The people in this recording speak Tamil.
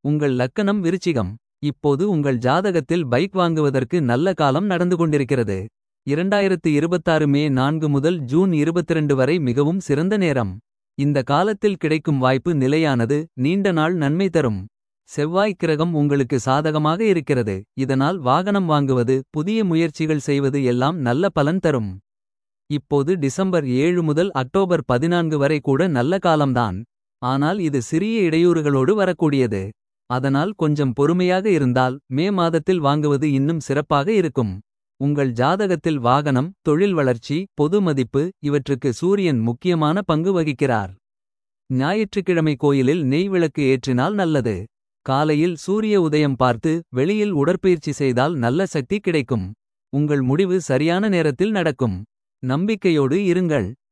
உங்கள் லக்கணம் விருச்சிகம் இப்போது உங்கள் ஜாதகத்தில் பைக் வாங்குவதற்கு நல்ல காலம் நடந்து கொண்டிருக்கிறது. 2026 மே நான்கு முதல் ஜூன் 22 வரை மிகவும் சிறந்த நேரம். இந்த காலத்தில் கிடைக்கும் வாய்ப்பு நிலையானது நீண்ட நாள் நன்மை தரும். செவ்வாய் கிரகம் உங்களுக்கு சாதகமாக இருக்கிறது. இதனால் வாகனம் வாங்குவது புதிய முயற்சிகள் செய்வது எல்லாம் நல்ல பலன் தரும். இப்போது டிசம்பர் 7 முதல் அக்டோபர் 14 வரை கூட நல்ல காலம்தான். ஆனால் இது சிறிய இடையூறுகளோடு வரக்கூடியது. அதனால் கொஞ்சம் பொறுமையாக இருந்தால் மே மாதத்தில் வாங்குவது இன்னும் சிறப்பாக இருக்கும். உங்கள் ஜாதகத்தில் வாகனம் தொழில் வளர்ச்சி பொது மதிப்பு இவற்றுக்கு சூரியன் முக்கியமான பங்கு வகிக்கிறார். ஞாயிற்றுக்கிழமை கோயிலில் நெய் விளக்கு ஏற்றினால் நல்லது. காலையில் சூரிய உதயம் பார்த்து வெளியில் உடற்பயிற்சி செய்தால் நல்ல சக்தி கிடைக்கும். உங்கள் முடிவு சரியான நேரத்தில் நடக்கும். நம்பிக்கையோடு இருங்கள்.